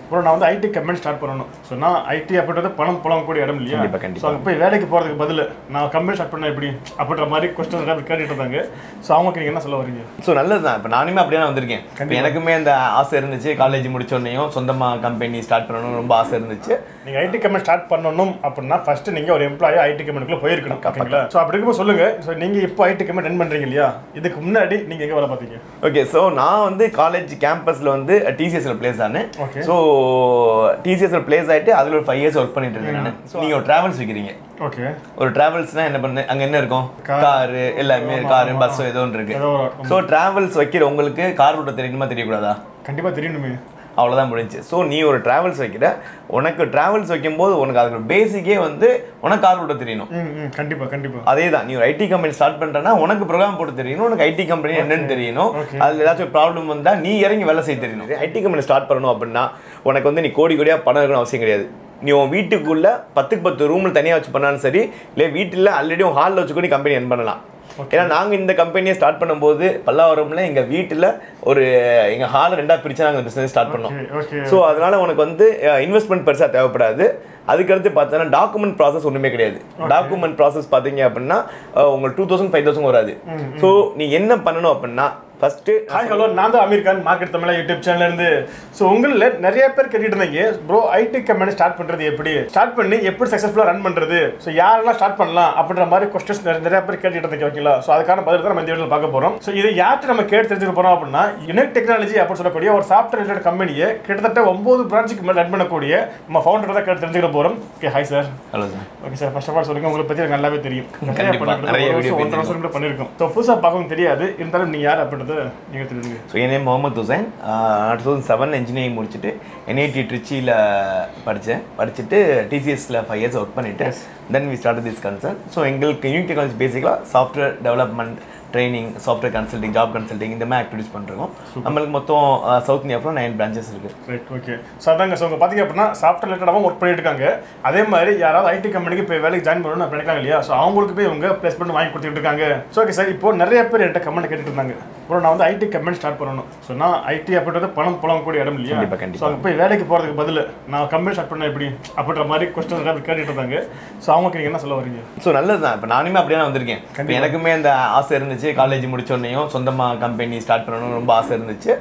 Bro நான் வந்து IT company start பண்ணணும் ஸோ நான் ஐடி அப்படின்றது பணம் புழங்கக்கூடிய இடம் இல்லையா கண்டிப்பா, கண்டிப்பா. ஸோ அங்கே போய் வேலைக்கு போகிறதுக்கு பதில் நான் கம்பெனி ஸ்டார்ட் பண்ண எப்படி அப்படின்ற மாதிரி கொஸ்டின் நிறைய பேர் கேட்டுட்டு இருந்தாங்க ஸோ அவங்களுக்கு நீங்கள் என்ன சொல்ல வரீங்க ஸோ நல்லது தான் இப்போ நானுமே அப்படியே நான் வந்திருக்கேன் இப்போ கண்டிப்பா. எனக்குமே அந்த ஆசை இருந்துச்சு காலேஜ் முடிச்சோடனையும் சொந்தமாக கம்பெனி ஸ்டார்ட் பண்ணணும்னு ரொம்ப ஆசை இருந்துச்சு நீங்கள் ஐடி கம்பெனி ஸ்டார்ட் பண்ணணும் அப்படின்னா ஃபர்ஸ்ட் நீங்கள் ஒரு எம்ப்ளாயி ஐடி கம்பெனிக்குள்ள போயிருக்கணும் ஓகேங்களா ஸோ அப்படி இருக்கும்போது சொல்லுங்க ஸோ நீங்கள் இப்போ ஐடி கம்பெனி ரன் பண்ணுறீங்க இல்லையா இதுக்கு முன்னாடி நீங்கள் எங்கே வேலை பார்த்தீங்க ஓகே ஸோ நான் வந்து காலேஜ் கேம்பஸில் வந்து டிசிஎஸ்ல பிளேஸ் ஆனேன் Okay. ஸோ டிசிஎஸ்ல பிளேஸ் ஆகிட்டு அதில் ஒரு ஃபைவ் இயர்ஸ் ஒர்க் பண்ணிட்டு இருந்தேன் நான் ஸோ நீங்கள் ஒரு ட்ராவல்ஸ் வைக்கிறீங்க ஓகே ஒரு டிராவல்ஸ்னா என்ன பண்ணு அங்கே என்ன இருக்கும் Car. காரு எல்லாமே காரு பஸ்ஸோ ஏதோ ஒன்று இருக்கு ஏதோ ஒரு ஸோ டிராவல்ஸ் வைக்கிற உங்களுக்கு கார் ஓட்ட தெரியணுமா தெரியக்கூடாதா கண்டிப்பாக தெரியணுமே அவ்வளோதான் முடிஞ்சு ஸோ நீ ஒரு டிராவல்ஸ் வைக்கிற உனக்கு டிராவல்ஸ் வைக்கும்போது உனக்கு அதுக்கு பேசிக்கே வந்து உனக்கு கார் ஓட்ட தெரியணும் ம் ம் கண்டிப்பாக கண்டிப்பாக அதே தான் நீ ஒரு ஐடி கம்பெனி ஸ்டார்ட் பண்ணுறனா உனக்கு ப்ரோக்ராம் போட்டு தெரியணும் உனக்கு ஐடி கம்பெனி என்னன்னு தெரியணும் Okay. அதில் ஏதாச்சும் ப்ராப்ளம் வந்தால் நீ இறங்கி வேலை செய்ய தெரியணும் ஐடி கம்பெனி ஸ்டார்ட் பண்ணணும் அப்படின்னா உனக்கு வந்து நீ கோடி கோடியாக பணம் இருக்கணும் அவசியம் கிடையாது நீ உன் வீட்டுக்குள்ள பத்துக்கு பத்து ரூமில் தனியாக வச்சு பண்ணாலும் சரி இல்லை வீட்டில் ஆல்ரெடி உன் ஹாலில் வச்சு கூட நீ கம்பெனி ரன் பண்ணலாம் ஏன்னா நாங்கள் இந்த கம்பெனியை ஸ்டார்ட் பண்ணும்போது பல்லாவரம்ல எங்கள் வீட்டில் ஒரு எங்கள் ஹாலை ரெண்டாக பிரித்து நாங்கள் பிஸ்னஸ் ஸ்டார்ட் பண்ணோம் ஓகே ஓகே ஸோ அதனால உனக்கு வந்து இன்வெஸ்ட்மெண்ட் பெருசாக தேவைப்படாது அதுக்கடுத்து பார்த்தோன்னா டாக்குமெண்ட் ப்ராசஸ் ஒன்றுமே கிடையாது டாக்குமெண்ட் ப்ராசஸ் பார்த்தீங்க அப்படின்னா அஹ், உங்களுக்கு டூ தௌசண்ட் ஃபைவ் தௌசண்ட் வராது ஸோ நீ என்ன பண்ணணும் அப்படின்னா ஃபஸ்ட்டு ஹாய் ஹலோ நான் தான் அமீர் கான் மார்க்கெட் தமிழா யூடியூப் சேனல்ல இருந்து ஸோ உங்களில் நிறைய பேர் கேட்டுட்டு இருந்தீங்க ப்ரோ ஐடி கம்பெனி ஸ்டார்ட் பண்ணுறது எப்படி ஸ்டார்ட் பண்ணி எப்படி சக்ஸஸ்ஃபுல்லாக ரன் பண்ணுறது ஸோ யாரெல்லாம் ஸ்டார்ட் பண்ணலாம் அப்படின்ற மாதிரி கொஸ்டின்ஸ் நிறைய பேர் கேட்டுட்டு இருந்தீங்க ஓகேங்களா ஸோ அதுக்கான பதில் தான் நம்ம இந்த வீடியோவில் பார்க்க போகிறோம் ஸோ இது யார்கிட்ட நம்ம கேட்டு தெரிஞ்சுக்க போகிறோம் அப்படின்னா யுனிக் டெக்னாலஜி அப்படின்னு சொல்லக்கூடிய ஒரு சாஃப்ட்வேர் ரிலேட்டட் கம்பெனியை கிட்டத்தட்ட ஒன்பது பிரான்ச்சுக்கு மேலே ரன் பண்ணக்கூடிய நம்ம ஃபவுண்டர் தான் கேட்டு தெரிஞ்சுக்க போகிறோம் okay hi sir hello sir okay sir first of all சொல்லுங்க உங்களுக்கு பற்றி எனக்கு நல்லாவே தெரியும் கண்டிப்பா, நிறைய ஒரு video வருஷம், ஒன்றரை வருஷம் கூட பண்ணியிருக்கோம் ஸோ புதுசாக பார்க்கவும் தெரியாது இருந்தாலும் நீ யார் அப்படின்றத நீங்கள் தெரிஞ்சுங்க ஸோ என் name Mohammed Hussain two thousand seven engineering முடிச்சுட்டு என்ஐடி ட்ரிச்சியில் படித்தேன் படிச்சுட்டு டிசிஎஸில் ஃபைவ் இயர்ஸ் ஒர்க் பண்ணிட்டு then we start this concern so எங்களுக்கு யூனிக் டெக்னாலஜி பேசிக்கலாக software development training software consulting job consulting இந்த மாதிரி ஆக்டிவிட்டிஸ் பண்ணுறோம் நம்மளுக்கு மொத்தம் சவுத் இந்தியாவில் நைன் பிரான்ச்சஸ் இருக்குது ரைட் ஓகே ஸோ அதாங்க ஸோ உங்க பார்த்தீங்க அப்படின்னா சாஃப்ட்வேர் ரிலேட்டடாகவும் ஒர்க் பண்ணிட்டு இருக்காங்க அதே மாதிரி யாராவது ஐடி கம்பெனிக்கு போய் வேலைக்கு ஜாயின் பண்ணணும்னு அப்படி நினைக்கிறாங்க இல்லையா ஸோ அவங்களுக்கு போய் இவங்க பிளேஸ்மெண்ட் வாங்கி கொடுத்துட்டு இருக்காங்க ஸோ ஓகே சார் இப்போ நிறைய பேர் என்கிட்ட கமெண்ட் கேட்டுட்டு இருந்தாங்க ப்ரோ நான் வந்து ஐடி கம்பெனி ஸ்டார்ட் பண்ணணும் ஸோ நான் ஐடி அப்படின்றது பணம் புழங்கக்கூடிய இடம் இல்லையா கண்டிப்பா, கண்டிப்பா. ஸோ அங்கே போய் வேலைக்கு போகிறதுக்கு பதில் நான் கம்பெனி ஸ்டார்ட் பண்ண எப்படி அப்படின்ற மாதிரி கொஸ்டின் நிறைய பேர் கேட்டுட்டு இருந்தாங்க ஸோ அவங்களுக்கு நீங்கள் என்ன சொல்ல வரீங்க ஸோ நல்லது தான் இப்போ நானுமே அப்படியே நான் வந்திருக்கேன் இப்போ கண்டிப்பா. எனக்குமே அந்த ஆசை இருந்துச்சு காலேஜ் முடிச்சோடனையும் சொந்தமாக கம்பெனி ஸ்டார்ட் பண்ணணும்னு ரொம்ப ஆசை இருந்துச்சு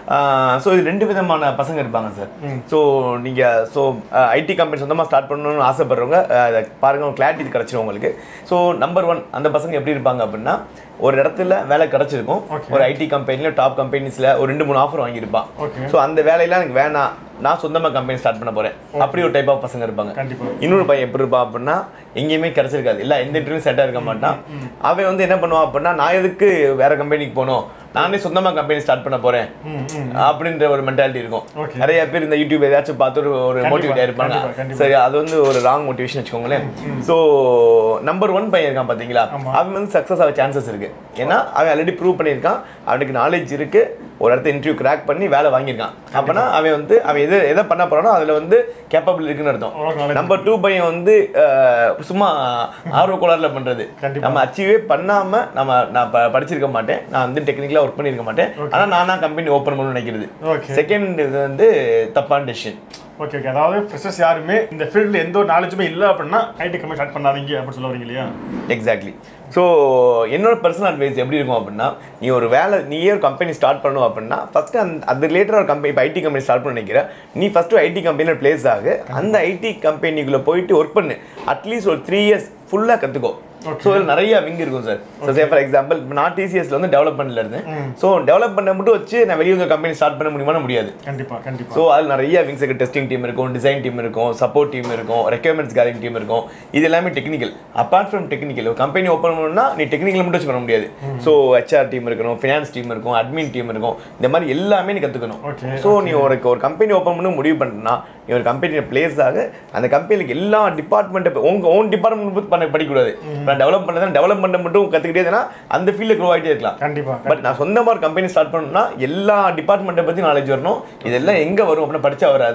ஸோ இது ரெண்டு விதமான பசங்க இருப்பாங்க சார் ஸோ நீங்கள் ஸோ ஐடி கம்பெனி சொந்தமாக ஸ்டார்ட் பண்ணணும்னு ஆசைப்படுறவங்க அஹ், அதை பாருங்க கிளாரிட்டி கிடச்சிரும் உங்களுக்கு ஸோ நம்பர் ஒன் அந்த பசங்க எப்படி இருப்பாங்க அப்படின்னா ஒரு இடத்துல வேலை கிடச்சிருக்கும் Okay. ஒரு ஐடி கம்பெனியில் டாப் கம்பெனிஸில் ஒரு ரெண்டு மூணு ஆஃபர் வாங்கியிருப்பான் ஓகே ஸோ அந்த வேலையெல்லாம் எனக்கு வேணாம் நான் சொந்தமாக கம்பெனி ஸ்டார்ட் பண்ண போகிறேன் அப்படி ஒரு டைப் ஆஃப் பசங்க இருப்பாங்க கண்டிப்பா இன்னொரு பையன் எப்படி இருப்பான் அப்படின்னா எங்கேயுமே கிடைச்சிருக்காது இல்லை எந்த இன்டர்வியூ செட்டாக இருக்க மாட்டான் அவன் வந்து என்ன பண்ணுவான் அப்படின்னா நான் எதுக்கு வேற கம்பெனிக்கு போகணும் நானே சொந்தமா கம்பெனி ஸ்டார்ட் பண்ண போறேன் ம் ம் அப்படின்ற ஒரு மென்டாலிட்டி இருக்கும் Okay. நிறைய பேர் இந்த யூடியூப் ஏதாச்சும் பார்த்து ஒரு ஒரு கண்டிப்பா, மோட்டிவேட் ஆயிருப்பாங்க கண்டிப்பா, கண்டிப்பா. சரி அது வந்து ஒரு ராங் மோட்டிவேஷன் வச்சுக்கோங்களேன் ஸோ நம்பர் ஒன் பையன் இருக்கான் பாத்தீங்களா ஆமா. அவன் வந்து சக்ஸஸ் ஆக சான்சஸ் இருக்கு ஏன்னா அவன் ஆல்ரெடி ப்ரூவ் பண்ணியிருக்கான் அவனுக்கு நாலேஜ் இருக்கு ஒரு இடத்த இன்டர்வியூ கிராக் பண்ணி வேலை வாங்கியிருக்கான் அப்பனா அவன் வந்து அவன் எது எதை பண்ண போறானோ அதுல வந்து கேப்பபிள் இருக்குன்னு அர்த்தம் அவ்வளவு knowledge நம்பர் டூ பையன் வந்து அஹ், சும்மா ஆர்வ கோளாறுல பண்றது கண்டிப்பா. நம்ம அச்சீவே பண்ணாம நம்ம நான் ப- படிச்சிருக்க மாட்டேன் நான் வந்து டெக்னிக்கலா ஒர்க் பண்ணியிருக்க மாட்டேன் ஆனா நானா கம்பெனி ஓப்பன் பண்ணணும்னு நினைக்கிறது ஓகே செகண்ட் இது வந்து தப்பான டெசிஷன் ஓகே ஓகே அதாவது ஃப்ரெஷர்ஸ் யாருமே இந்த ஃபீல்டில் எந்த ஒரு நாலேஜுமே இல்லை அப்படின்னா ஐடி கம்பெனி ஸ்டார்ட் பண்ணாதீங்க அப்படின்னு சொல்ல வரீங்க இல்லையா எக்ஸாக்ட்லி ஸோ என்னோட பர்சனல் அட்வைஸ் எப்படி இருக்கும் அப்படின்னா நீ ஒரு வேலை நீயே ஒரு கம்பெனி ஸ்டார்ட் பண்ணணும் அப்படின்னா ஃபஸ்ட்டு அந்த அது ரிலேட்டட் ஒரு கம்பெனி இப்போ ஐடி கம்பெனி ஸ்டார்ட் பண்ண நினைக்கிற நீ ஃபஸ்ட்டு ஐடி கம்பெனியில் பிளேஸ் ஆகு அந்த ஐடி கம்பெனிக்குள்ளே போயிட்டு ஒர்க் பண்ணு அட்லீஸ்ட் ஒரு த்ரீ இயர்ஸ் ஃபுல்லாக கற்றுக்கோ ஸோ இதில் நிறைய விங் இருக்கும் sir so say for example நான் டிசிஎஸ்ல வந்து டெவலப்மெண்ட்ல இருந்தேன் ஸோ டெவலப்மெண்ட்டை மட்டும் வச்சு நான் வெளியே வந்து கம்பெனி ஸ்டார்ட் பண்ண முடியுமான்னு முடியாது கண்டிப்பா கண்டிப்பா ஸோ அதில் நிறைய விங்ஸ் இருக்கு டெஸ்டிங் டீம் இருக்கும் டிசைன் டீம் இருக்கும் சப்போர்ட் டீம் இருக்கும் ரெக்யர்மெண்ட்ஸ் கேரிங் டீம் இருக்கும் இது எல்லாமே டெக்னிக்கல் அப்பார்ட் ஃப்ரம் டெக்னிக்கல் ஒரு கம்பெனி ஓப்பன் பண்ணணும்னா நீ டெக்னிக்கல் மட்டும் வச்சு பண்ண முடியாது ஸோ ஹெச்ஆர் டீம் இருக்கணும் ஃபினான்ஸ் டீம் இருக்கும் அட்மின் டீம் இருக்கும் இந்த மாதிரி எல்லாமே நீ கற்றுக்கணும் Okay, ஸோ நீ ஒரு ஒரு கம்பெனி ஓப்பன் பண்ண முடிவு பண்ணா நீ ஒரு கம்பெனியில் பிளேஸ் ஆக அந்த கம்பெனிக்கு எல்லா டிபார்ட்மெண்ட்டை உங்க ஓன் டிபார்ட்மெண்ட் பண்ண படிக்கக்கூடாது நான் டெவலப் பண்ணதான் டெவலப்மெண்ட்டை மட்டும் கற்றுக்கிட்டே இருந்தேன்னா அந்த ஃபீல்டில் க்ரோ ஆகிட்டே இருக்கலாம் கண்டிப்பா பட் நான் சொந்தமாக ஒரு கம்பெனி ஸ்டார்ட் பண்ணணும்னா எல்லா டிபார்ட்மெண்ட்டை பற்றி நாலேஜ் வரணும் இதெல்லாம் எங்கே வரும் அப்படின்னு படிச்சா வராது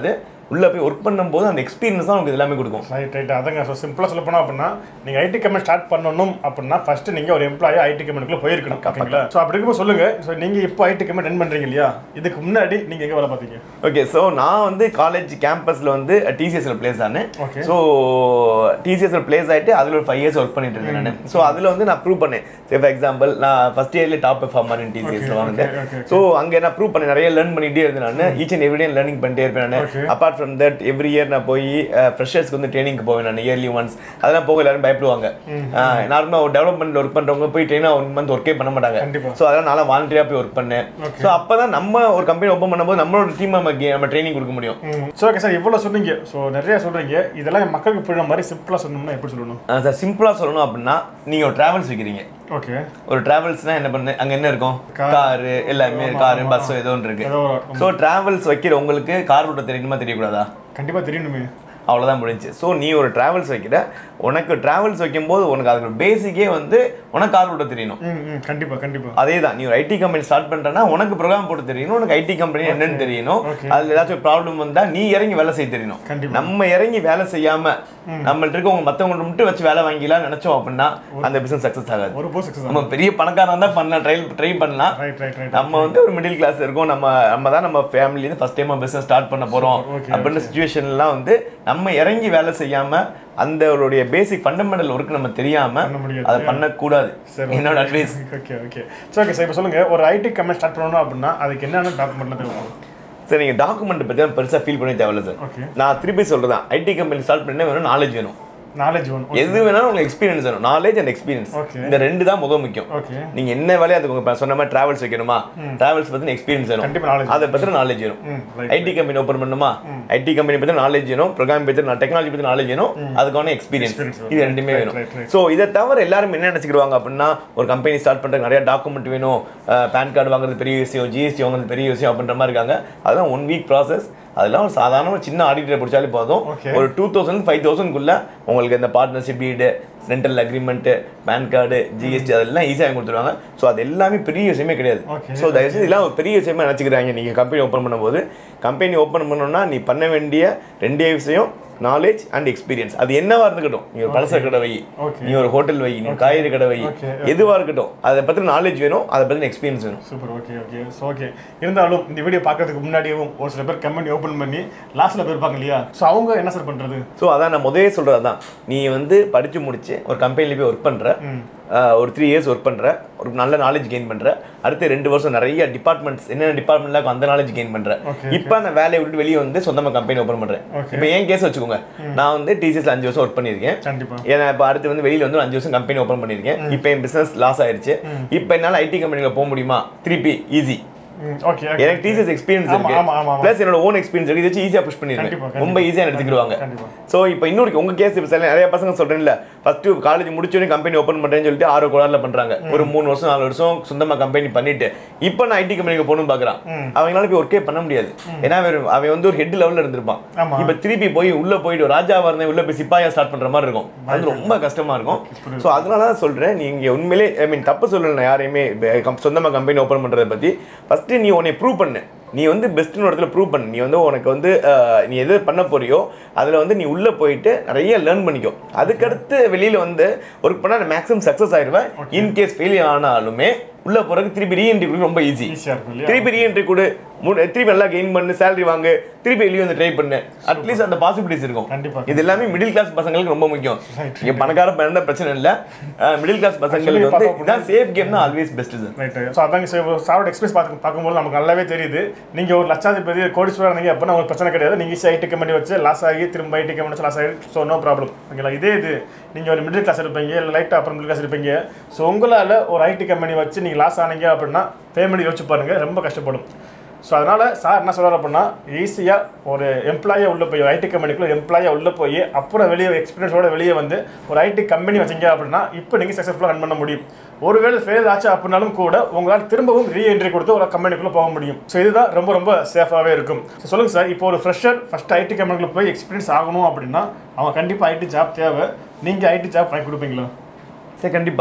உள்ள போய் ஒர்க் பண்ணும்போது அந்த எக்ஸ்பீரியன்ஸ் தான் உங்களுக்கு எல்லாமே கொடுக்கும் ரைட் ரைட் அதங்க ஸோ சிம்பிளாக சொல்ல போனால் அப்படின்னா நீங்கள் ஐடி கம்பெனி ஸ்டார்ட் பண்ணணும் அப்படின்னா ஃபர்ஸ்ட் நீங்கள் ஒரு எம்ப்ளாயி ஐடி கம்பெனிக்குள்ள போயிருக்கணும் ஓகேங்களா ஸோ அப்படி இருக்கும்போது சொல்லுங்க ஸோ நீங்கள் இப்போ ஐடி கம்பெனி ரன் பண்ணுறீங்க இல்லையா இதுக்கு முன்னாடி நீங்கள் எங்கே வேலை பார்த்தீங்க ஓகே ஸோ நான் வந்து காலேஜ் கேம்பஸில் வந்து டிசிஎஸ்ல பிளேஸ் ஆனேன் Okay. ஸோ டிசிஎஸ்ல பிளேஸ் ஆகிட்டு அதில் ஒரு ஃபைவ் இயர்ஸ் ஒர்க் பண்ணிட்டு இருந்தேன் நான் ஸோ அதில் வந்து நான் ப்ரூவ் பண்ணேன் சரி ஃபார் எக்ஸாம்பிள் நான் ஃபஸ்ட் இயர்லேயே டாப் பெர்ஃபார்மர் இன் டிசிஎஸ்ல Okay, வந்து okay, okay, ஸோ அங்கே நான் ப்ரூவ் பண்ணேன் நிறைய லேர்ன் பண்ணிட்டே இருந்தேன் நான் each and every day learning பண்ணிட்டே இருப்பேன் Okay. நான் apart from that every year நான் போய் ஃப்ரெஷர்ஸ்க்கு வந்து ட்ரைனிங்க்கு போவேன் நான் இயர்லி ஒன்ஸ் அதெல்லாம் போக எல்லாரும் பயப்படுவாங்க நார்மலாக ஒரு டெவலப்மெண்ட் ஒர்க் பண்ணுறவங்க போய் ட்ரெயினாக ஒன் மந்த் ஒர்க்கே பண்ண மாட்டாங்க கண்டிப்பா. ஸோ அதெல்லாம் நான் வாலண்டியராக போய் ஒர்க் பண்ணேன் Okay. ஸோ அப்போ தான் நம்ம ஒரு கம்பெனி ஓப்பன் பண்ணும்போது நம்மளோட டீம் நம்ம கே- நம்ம ட்ரைனிங் கொடுக்க முடியும் ஸோ ஓகே சார் இவ்வளோ சொன்னீங்க ஸோ நிறைய சொல்கிறீங்க இதெல்லாம் மக்களுக்கு புரியுற மாதிரி சிம்பிளாக சொல்லணும்னா எப்படி சொல்லணும் சார் சிம்பிளாக சொல்லணும் அப்படின்னா நீங்கள் ஒரு ட்ராவல்ஸ் வைக்கிறீங்க ஓகே ஒரு டிராவல்ஸ்னா என்ன பண்ணு அங்கே என்ன இருக்கும் Car. காரு எல்லாமே ஆமா, காரு ஆமா. பஸ் ஏதோ ஒன்று இருக்கு ஏதோ ஒரு- ஸோ டிராவல்ஸ் வைக்கிற உங்களுக்கு கார் ஓட்ட தெரியணுமா தெரியக்கூடாதா கண்டிப்பாக தெரியணுமே அவ்வளோதான் முடிஞ்சு ஸோ நீ ஒரு டிராவல்ஸ் வைக்கிற உனக்கு டிராவல்ஸ் வைக்கும்போது உனக்கு அதுக்கு பேசிக்கே வந்து உனக்கு கார் ஓட்ட தெரியணும் ம் ம் கண்டிப்பாக கண்டிப்பாக அதே தான் நீ ஒரு ஐடி கம்பெனி ஸ்டார்ட் பண்ணுறனா உனக்கு ப்ரோக்ராம் போட்டு தெரியணும் உனக்கு ஐடி கம்பெனி என்னன்னு தெரியணும் Okay. அதில் ஏதாச்சும் ப்ராப்ளம் வந்தால் நீ இறங்கி வேலை செய்ய தெரியணும் கண்டிப்பா. நம்ம இறங்கி வேலை செய்யாம நம்மள்ட்ட இருக்கவங்க மற்றவங்க மட்டும் வச்சு வேலை வாங்கிலாம் நினைச்சோம் அப்படின்னா அந்த பிசினஸ் சக்ஸஸ் ஆகாது ஒரு போ சக்ஸஸ் நம்ம பெரிய பணக்காரன் தான் பண்ணலாம் ட்ரை ட்ரை பண்ணலாம் ரைட் ரைட் ரைட் நம்ம வந்து ஒரு மிடில் கிளாஸ் இருக்கோம் நம்ம நம்ம தான் நம்ம ஃபேமிலியிருந்து ஃபர்ஸ்ட் டைம் பிசினஸ் ஸ்டார்ட் பண்ண போறோம் Super, okay, அப்படின்ற சுச்சுவேஷன்லாம் வந்து நம்ம இறங்கி வேலை செய்யாம அந்த ஒரு பேசிக் ஃபண்டமெண்டல் ஒர்க் நம்ம தெரியாம பண்ண முடியாது. அதை பண்ணக்கூடாது சரி. என்னோட advice okay okay so okay sir இப்போ சொல்லுங்கள் ஒரு ஐடி கம்பெனி ஸ்டார்ட் பண்ணணும் அப்படின்னா அதுக்கு என்னென்ன டாக்குமெண்ட்லாம் தேவைப்படும் சார் நீங்கள் டாக்குமெண்ட் பற்றி பெருசாக ஃபீல் பண்ணி தேவையில்ல சார் ஓகே நான் திருப்பி சொல்கிறேன் ஐடி கம்பெனி ஸ்டார்ட் பண்ண வேணும் நாலேஜ் வேணும் நாலேஜ் ஒன் எது வேணாலும் உங்களுக்கு எக்ஸ்பீரியன்ஸ் வேணும் நாலேஜ் அண்ட் எக்ஸ்பீரியன்ஸ் Okay. இந்த ரெண்டு தான் முதல் முக்கியம் ஓகே நீங்க என்ன வேலையை அதுக்கு உங்க சொன்ன மாதிரி டிராவல்ஸ் வைக்கணுமா டிராவல்ஸ் பத்தி எக்ஸ்பீரியன்ஸ் வேணும் கண்டிப்பா knowledge அதை பத்தி நாலேஜ் வேணும் ம் ரைட் ஐடி கம்பெனி ஓப்பன் பண்ணுமா ஐடி கம்பெனி பத்தி நாலேஜ் வேணும் ப்ரோக்ராம் பத்தி டெக்னாலஜி பத்தி நாலேஜ் வேணும் அதுக்கான எக்ஸ்பீரியன்ஸ் Experience வேணும். இது ரெண்டுமே Right, வேணும் right, right. ஸோ இதை தவிர எல்லாரும் என்ன நினைச்சுக்கிடுவாங்க அப்படின்னா ஒரு கம்பெனி ஸ்டார்ட் பண்றதுக்கு நிறைய டாக்குமெண்ட் வேணும் பேன் கார்டு வாங்குறது பெரிய விஷயம் ஜிஎஸ்டி வாங்குறது பெரிய விஷயம் அப்படின்ற மாதிரி இருக்காங்க அதெல்லாம் ஒன் வீக் ப்ராசஸ் அதெல்லாம் ஒரு சாதாரண ஒரு சின்ன ஆடிட்டரை பிடிச்சாலே போதும் Okay. ஒரு டூ தௌசண்ட் ஃபைவ் தௌசண்ட்குள்ள உங்களுக்கு இந்த partnership deed rental agreement PAN card GST அதெல்லாம் ஈஸியாக கொடுத்துருவாங்க ஸோ அது எல்லாமே பெரிய விஷயமே கிடையாது Okay. ஸோ தயவுசெய்து இதெல்லாம் ஒரு பெரிய விஷயமா நினச்சிக்கிறாங்க நீங்கள் கம்பெனி ஓப்பன் பண்ணும்போது கம்பெனி ஓப்பன் பண்ணணும்னா நீ பண்ண வேண்டிய ரெண்டே விஷயம் நாலேஜ் அண்ட் எக்ஸ்பீரியன்ஸ் அது என்னவா இருக்கட்டும் நீ ஒரு பலசர கடை வை Okay. நீ ஒரு ஹோட்டல் வை நீ காய்கறி கடை வை Okay, எதுவாக இருக்கட்டும் அதை பற்றி நாலேஜ் வேணும் அதை பற்றி எக்ஸ்பீரியன்ஸ் வேணும் super okay okay so okay இருந்தாலும் இந்த வீடியோ பார்க்கறதுக்கு முன்னாடியும் ஒரு சில பேர் கம்பெனி ஓப்பன் பண்ணி லாஸ்ட்டில் போயிருப்பாங்க இல்லையா ஸோ அவங்க என்ன சார் பண்ணுறது ஸோ அதான் நான் முதலே சொல்கிறது தான் நீ வந்து படித்து முடிச்சு ஒரு கம்பெனியில் போய் ஒர்க் பண்ணுற ம் ஒரு த்ரீ இயர்ஸ் ஒர்க் பண்ணுற ஒரு நல்ல நாலேஜ் கெயின் பண்ணுற அடுத்த ரெண்டு வருஷம் நிறைய டிபார்ட்மெண்ட்ஸ் என்னென்ன டிபார்ட்மெண்ட்ல இருக்கோ அந்த நாலேஜ் கெயின் பண்ணுறேன் Okay, இப்போ அந்த வேலையை விட்டு வெளியே வந்து சொந்தமாக கம்பெனி ஓப்பன் பண்ணுறேன் Okay. இப்போ ஏன் கேஸ் வச்சுக்கோங்க நான் வந்து டிசிஎஸ்ல அஞ்சு வருஷம் ஒர்க் பண்ணியிருக்கேன் கண்டிப்பாக ஏன்னா இப்போ அடுத்து வந்து வெளியில் வந்து ஒரு அஞ்சு வருஷம் கம்பெனி ஓப்பன் பண்ணியிருக்கேன் இப்போ என் பிஸ்னஸ் லாஸ் ஆயிருச்சு இப்போ என்னால் ஐடி கம்பெனியில் போக முடியுமா திருப்பி ஈஸி ம் ஓகே எனக்கு டிசிஎஸ் எக்ஸ்பீரியன்ஸ் ஆமா, இருக்கு ஆமா, ஆமா, ஆமா. ப்ளஸ் என்னோட ஓன் எக்ஸ்பீரியன்ஸ் இருக்கு இதை வச்சு ஈஸியாக புஷ் கண்டிப்பா, பண்ணிடுவேன் கண்டிப்பா. ரொம்ப ஈஸியாக எடுத்துக்கிடுவாங்க கண்டிப்பா ஸோ இப்போ இன்னொரு உங்க கேஸ் இப்போ சில நிறைய பசங்க சொல்றேன்ல ஃபர்ஸ்ட் காலேஜ் முடிச்சோடனே கம்பெனி ஓப்பன் பண்றேன்னு சொல்லிட்டு ஆறு கோளாறுல பண்றாங்க ஒரு மூணு வருஷம் நாலு வருஷம் சொந்தமா கம்பெனி பண்ணிட்டு இப்போ நான் ஐடி கம்பெனிக்கு போகணும்னு பாக்குறான் ம். அவங்களால போய் ஒர்க்கே பண்ண முடியாது ஏன்னா அவன் அவன் வந்து ஒரு ஹெட் லெவல்ல இருந்திருப்பான் ஆமா. இப்போ திருப்பி போய் உள்ள போயிட்டு ஒரு ராஜாவா இருந்தேன் உள்ள போய் சிப்பாயா ஸ்டார்ட் பண்ற மாதிரி இருக்கும் அது ரொம்ப கஷ்டமா இருக்கும் ஸோ அதனால தான் சொல்றேன் நீங்க உண்மையிலே ஐ மீன் தப்பு சொல்லல நான் யாரையுமே இப்ப கம்- சொந்தமா கம்பெனி ஓப்பன் பண்றதை பத்தி ஃபர்ஸ்ட் நீ உன்னை ப்ரூவ் பண்ணு நீ வந்து பெஸ்ட்னு இடத்துல ப்ரூவ் பண்ணு நீ வந்து உனக்கு வந்து அஹ், நீ எது பண்ண போறியோ அதில் வந்து நீ உள்ளே போயிட்டு நிறைய லேர்ன் பண்ணிக்கோ அதுக்கடுத்து வெளியில் வந்து ஒர்க் பண்ணால் மேக்ஸிமம் சக்ஸஸ் ஆயிடுவேன் இன்கேஸ் ஃபெயிலியர் ஆனாலுமே உள்ளே போகிறதுக்கு திருப்பி ரீஎன்ட்ரி கொடுக்க ரொம்ப ஈஸி ஈஸியாக இருக்கும் இல்லையா திருப்பி ரீஎன்ட்ரி கொடு மு- திருப்பி நல்லா கெயின் பண்ணு சேலரி வாங்கு திருப்பி வெளியே வந்து ட்ரை பண்ணு அட்லீஸ்ட் அந்த பாசிபிலிட்டிஸ் இருக்கும் கண்டிப்பா. இது எல்லாமே மிடில் கிளாஸ் பசங்களுக்கு ரொம்ப முக்கியம் Right. இங்க பணக்கார பையன் தான் பிரச்சனை இல்லை மிடில் கிளாஸ் பசங்களுக்கு வந்து பார்த்தா இதான் சேஃப் கேம் தான் always best sir right so அதாங்க சார் சாரோட எக்ஸ்பிரஸ் பார்க்க பார்க்கும்போது நமக்கு நல்லாவே தெரியுது நீங்கள் ஒரு லட்சாதிபதி கோடீஸ்வரர் இருந்தீங்க அப்படின்னா உங்களுக்கு பிரச்சனை கிடையாது நீங்கள் ஈஸியாக ஐடி கம்பெனி வச்சு லாஸ் ஆகி திரும்ப ஐடி கம்பெனி வச்சு லாஸ் ஆகி ஸோ நோ ப்ராப்ளம் ஓகேங்களா இதே இது நீங்கள் ஒரு மிடில் கிளாஸ் இருப்பீங்க இல்லை லைட்டாக அப்புறம் மிடில் கிளாஸ் இருப்பீங்க ஸோ உங்களால் ஒரு ஐடி கம்பெனி வச்சு நீங்கள் லாஸ் ஆனீங்க அப்படின்னா பேமெண்ட் யோசிச்சு பாருங்க ரொம்ப கஷ்டப்படும் ஸோ அதனால் சார் என்ன சொல்கிறார் அப்படின்னா ஈஸியாக ஒரு எம்ப்ளாயாக உள்ளே போய் ஐடி கம்பெனிக்குள்ள எம்ப்ளாயாக உள்ளே போய் அப்புறம் வெளியே எக்ஸ்பீரியன்ஸோட வெளியே வந்து ஒரு ஐடி கம்பெனி வச்சீங்க அப்படின்னா இப்போ நீங்கள் சக்ஸஸ்ஃபுல்லாக ரன் பண்ண முடியும் ஒருவேளை ஃபெயில் ஆச்சு அப்படின்னாலும் கூட உங்களால் திரும்பவும் ரீஎன்ட்ரி கொடுத்து ஒரு கம்பெனிக்குள்ளே போக முடியும் ஸோ இதுதான் ரொம்ப ரொம்ப சேஃபாகவே இருக்கும் ஸோ சொல்லுங்கள் சார் இப்போ ஒரு ஃப்ரெஷர் ஃபஸ்ட் ஐடி கம்பெனிக்குள்ள போய் எக்ஸ்பீரியன்ஸ் ஆகணும் அப்படின்னா அவங்க கண்டிப்பாக ஐடி ஜாப் தேவை நீங்கள் ஐடி ஜாப் வாங்கி கொடுப்பீங்களா சரி கண்டிப்பா ஸோ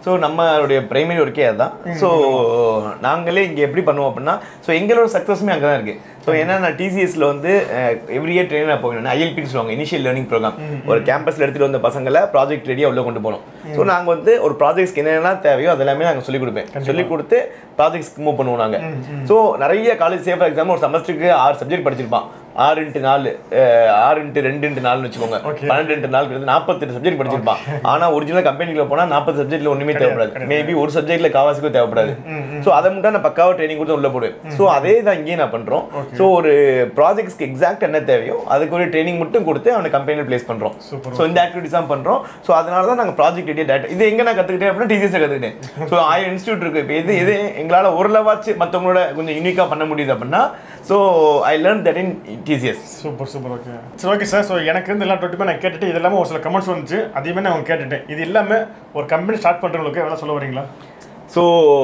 ஸோ நம்மளுடைய பிரைமரி ஒர்க்கே அதுதான் ஸோ நாங்களே இங்கே எப்படி பண்ணுவோம் அப்படின்னா ஸோ எங்களோட சக்ஸஸுமே அங்கே தான் இருக்குது ஸோ ஏன்னா நான் டிசிஎஸ்ல வந்து எவ்ரி இயர் ட்ரெயினாக போகணும் ஐஎல்பின்னு சொல்லுவாங்க இனிஷியல் லேர்னிங் ப்ரோக்ராம் ஒரு கேம்பஸில் எடுத்துகிட்டு வந்த பசங்களை ப்ராஜெக்ட் ரெடியாக உள்ள கொண்டு போகணும் ஸோ நாங்கள் வந்து ஒரு ப்ராஜெக்ட்ஸ்க்கு என்னென்ன தேவையோ அதெல்லாமே நாங்கள் சொல்லிக் கொடுப்பேன் சொல்லிக் கொடுத்து ப்ராஜெக்ட்ஸ்க்கு மூவ் பண்ணுவோம் நாங்கள் ஸோ நிறைய காலேஜ் சேஃப் எக்ஸாம் ஒரு செமஸ்டருக்கு ஆறு சப்ஜெக்ட் படிச்சிருப்பான் ஆறு இன்ட்டு நாலு அஹ், ஆறு இன்ட்டு ரெண்டு இன்ட்டு நாலுன்னு வச்சுக்கோங்க Okay. பன்னெண்டு இன்ட்டு நாலு கிட்ட நாற்பத்தெட்டு சப்ஜெக்ட் படிச்சிருப்பான் ஆனா ஒரிஜினல் கம்பெனிக்குள்ள போனா நாற்பது சப்ஜெக்ட்ல ஒண்ணுமே தேவைப்படாது மேபி ஒரு சப்ஜெக்ட்ல காவாசிக்கும் தேவைப்படாது ஸோ அதை மட்டும் நான் பக்காவா ட்ரைனிங் கொடுத்து உள்ள போடுவேன் ஸோ அதே தான் இங்கேயும் நான் பண்றோம் ஸோ ஒரு ப்ராஜெக்ட்ஸ்க்கு எக்ஸாக்ட் என்ன தேவையோ அதுக்கு ஒரு ட்ரைனிங் மட்டும் கொடுத்து அவனை கம்பெனியில் பிளேஸ் பண்றோம் Super. ஸோ இந்த ஆக்டிவிட்டிஸ் தான் பண்றோம் ஸோ அதனால தான் நாங்கள் ப்ராஜெக்ட் ரெடியாக டேட்டா இது எங்க நான் கத்துக்கிட்டேன் அப்படின்னா டிசிஎஸ் கத்துக்கிட்டேன் ஸோ ஆயிரம் இன்ஸ்டியூட் இருக்கு இப்போ இது இது எங்களால் ஒரு லவாச்சு மற்றவங்களோட கொஞ்சம் யூனிக்காக பண்ண முடியுது அப்படின்னா so I learn that in TCS super super okay சரி ஓகே சார் ஸோ எனக்கு இருந்து எல்லா டொட்டுமே நான் கேட்டுட்டு இது எல்லாமே ஒரு சில கமெண்ட்ஸ் வந்துச்சு அதையுமே நான் கேட்டுட்டேன் இது இல்லாமல் ஒரு கம்பெனி ஸ்டார்ட் பண்ணுறவங்களுக்கு எவ்வளோ சொல்ல வரீங்களா ஸோ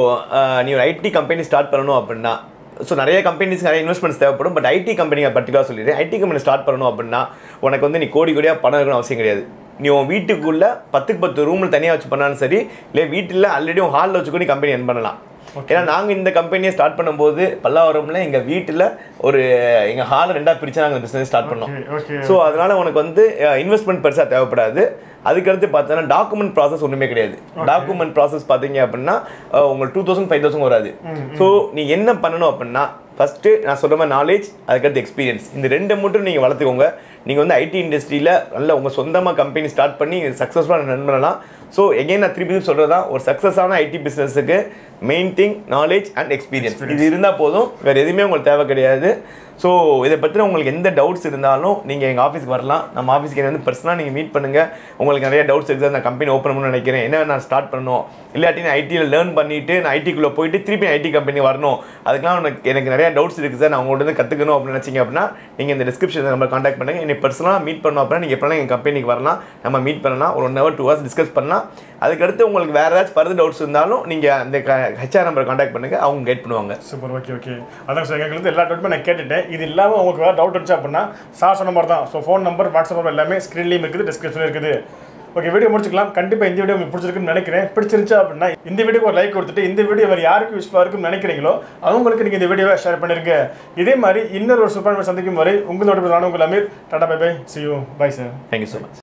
நீ ஒரு ஐடி கம்பெனி ஸ்டார்ட் பண்ணணும் அப்படின்னா ஸோ நிறைய கம்பெனிஸ் நிறைய இன்வெஸ்ட்மெண்ட்ஸ் தேவைப்படும் பட் ஐடி கம்பெனி பர்டிகுலராக சொல்லிடுறேன் ஐடி கம்பெனி ஸ்டார்ட் பண்ணணும் அப்படின்னா உனக்கு வந்து நீ கோடி கோடியாக பணம் இருக்கணும் அவசியம் கிடையாது நீ உன் வீட்டுக்குள்ள பத்துக்கு பத்து ரூமில் தனியாக வச்சு பண்ணாலும் சரி இல்லை வீட்டில் ஆல்ரெடி உன் ஹாலில் வச்சு கூட நீ கம்பெனி ரன் பண்ணலாம் ஏன்னா நாங்கள் இந்த கம்பெனியை ஸ்டார்ட் பண்ணும்போது பல்லாவரம்ல எங்கள் வீட்டில் ஒரு எங்கள் ஹாலை ரெண்டாக பிரித்து நாங்கள் பிஸ்னஸ் ஸ்டார்ட் பண்ணோம் ஓகே ஓகே ஸோ அதனால உனக்கு வந்து இன்வெஸ்ட்மெண்ட் பெருசாக தேவைப்படாது அதுக்கடுத்து பார்த்தோன்னா டாக்குமெண்ட் ப்ராசஸ் ஒன்றுமே கிடையாது டாக்குமெண்ட் ப்ராசஸ் பார்த்தீங்க அப்படின்னா அஹ், உங்களுக்கு டூ தௌசண்ட் ஃபைவ் தௌசண்ட் வராது ஸோ நீ என்ன பண்ணணும் அப்படின்னா ஃபஸ்ட்டு நான் சொல்ற மாதிரி நாலேஜ் அதுக்கடுத்து எக்ஸ்பீரியன்ஸ் இந்த ரெண்டை மட்டும் நீங்கள் வளர்த்துக்கோங்க நீங்கள் வந்து ஐடி இண்டஸ்ட்ரியில் நல்ல உங்கள் சொந்தமாக கம்பெனி ஸ்டார்ட் பண்ணி சக்ஸஸ்ஃபுல்லாக ரன் பண்ணலாம் ஸோ எகைன் நான் திருப்பி சொல்கிறது தான் ஒரு சக்ஸஸான ஐடி பிஸ்னஸுக்கு main thing knowledge and experience இது இருந்தால் போதும் வேறு எதுவுமே உங்களுக்கு தேவை கிடையாது ஸோ இதை பற்றின உங்களுக்கு எந்த டவுட்ஸ் இருந்தாலும் நீங்கள் எங்கள் ஆஃபீஸ்க்கு வரலாம் நம்ம ஆஃபீஸ்க்கு என்ன வந்து பர்சனலாக நீங்கள் மீட் பண்ணுங்கள் உங்களுக்கு நிறைய டவுட்ஸ் இருக்குது நான் கம்பெனி ஓப்பன் பண்ணணும்னு நினைக்கிறேன் என்ன நான் ஸ்டார்ட் பண்ணணும் இல்லாட்டி நான் ஐடியில் லேர்ன் பண்ணிவிட்டு நான் ஐடிக்குள்ளே போயிட்டு திருப்பி ஐடி கம்பெனி வரணும் அதுக்கெலாம் எனக்கு எனக்கு நிறைய டவுட்ஸ் இருக்குது சார் நான் உங்கள்கிட்ட இருந்து கற்றுக்கணும் அப்படின்னு நினச்சிங்க அப்படின்னா நீங்கள் இந்த டிஸ்கிரிப்ஷன் நம்ம காண்டாக்ட் பண்ணுங்கள் என்னை பர்சனலாக மீட் பண்ணோம் அப்படின்னா நீங்கள் எப்போலாம் எங்கள் கம்பெனிக்கு வரலாம் நம்ம மீட் பண்ணலாம் ஒரு one hour two hours discuss பண்ணலாம் அதுக்கடுத்து உங்களுக்கு வேறு ஏதாச்சும் ஃபர்தர் டவுட்ஸ் இருந்தாலும் நீங்கள் அந்த ஹெச்ஆர் நம்பரை காண்டாக்ட் பண்ணுங்கள் அவங்க கைட் பண்ணுவாங்க சூப்பர் ஓகே ஓகே அதான் சார் எங்களுக்கு எல்லா டவுட்டுமே நான் கேட்டுட்டேன் இது இல்லாமல் உங்களுக்கு வேறு டவுட் இருந்துச்சு அப்படின்னா சார் சொன்ன மாதிரி தான் so phone number WhatsApp number எல்லாமே ஸ்க்ரீன்லேயும் இருக்குது டிஸ்கிரிப்ஷனில் இருக்குது ஓகே வீடியோ முடிச்சுக்கலாம் கண்டிப்பாக இந்த வீடியோ உங்களுக்கு பிடிச்சிருக்குன்னு நினைக்கிறேன் பிடிச்சிருந்துச்சு அப்படின்னா இந்த வீடியோக்கு ஒரு லைக் கொடுத்துட்டு இந்த வீடியோ வேறு யாருக்கு யூஸ்ஃபுல்லாக இருக்குன்னு நினைக்கிறீங்களோ அவங்களுக்கு நீங்கள் இந்த வீடியோவை ஷேர் பண்ணிருங்க இதே மாதிரி இன்னொரு ஒரு சூப்பர் சந்திக்கும் வரை உங்களோட நான் உங்கள் Aamir tata bye bye see you bye sir thank you so much